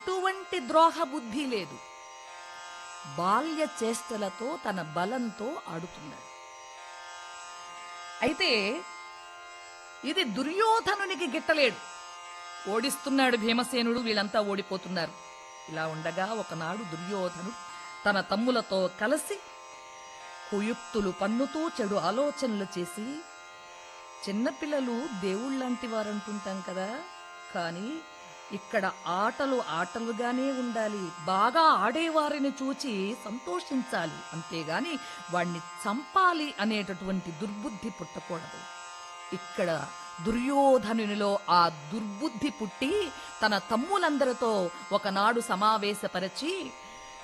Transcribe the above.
ఎటువంటి ద్రోహ బుద్ధి లేదు బాల్య చేష్టలతో తన బలంతో ఆడుతున్నాడు అయితే ఇది దుర్యోధనునికి గిట్టలేడు ఓడిస్తున్నాడు భీమసేనుడు వీళ్ళంతా ఓడిపోతున్నారు ఇలా ఉండగా ఒకనాడు దుర్యోధనుడు తన తమ్ములతో కలిసి కుయుక్తులు పన్నుతూ చెడు ఆలోచనలు చేసి చిన్నపిల్లలు దేవుళ్ళంటి వారంటుంటాం కదా కానీ ఇక్కడ ఆటలు ఆటలుగానే ఉండాలి బాగా ఆడేవారిని చూచి సంతోషించాలి అంతేగాని వాణ్ణి చంపాలి అనేటటువంటి దుర్బుద్ధి పుట్టకూడదు ఇక్కడ దుర్యోధనునిలో ఆ దుర్బుద్ధి పుట్టి తన తమ్ములందరితో ఒకనాడు సమావేశపరచి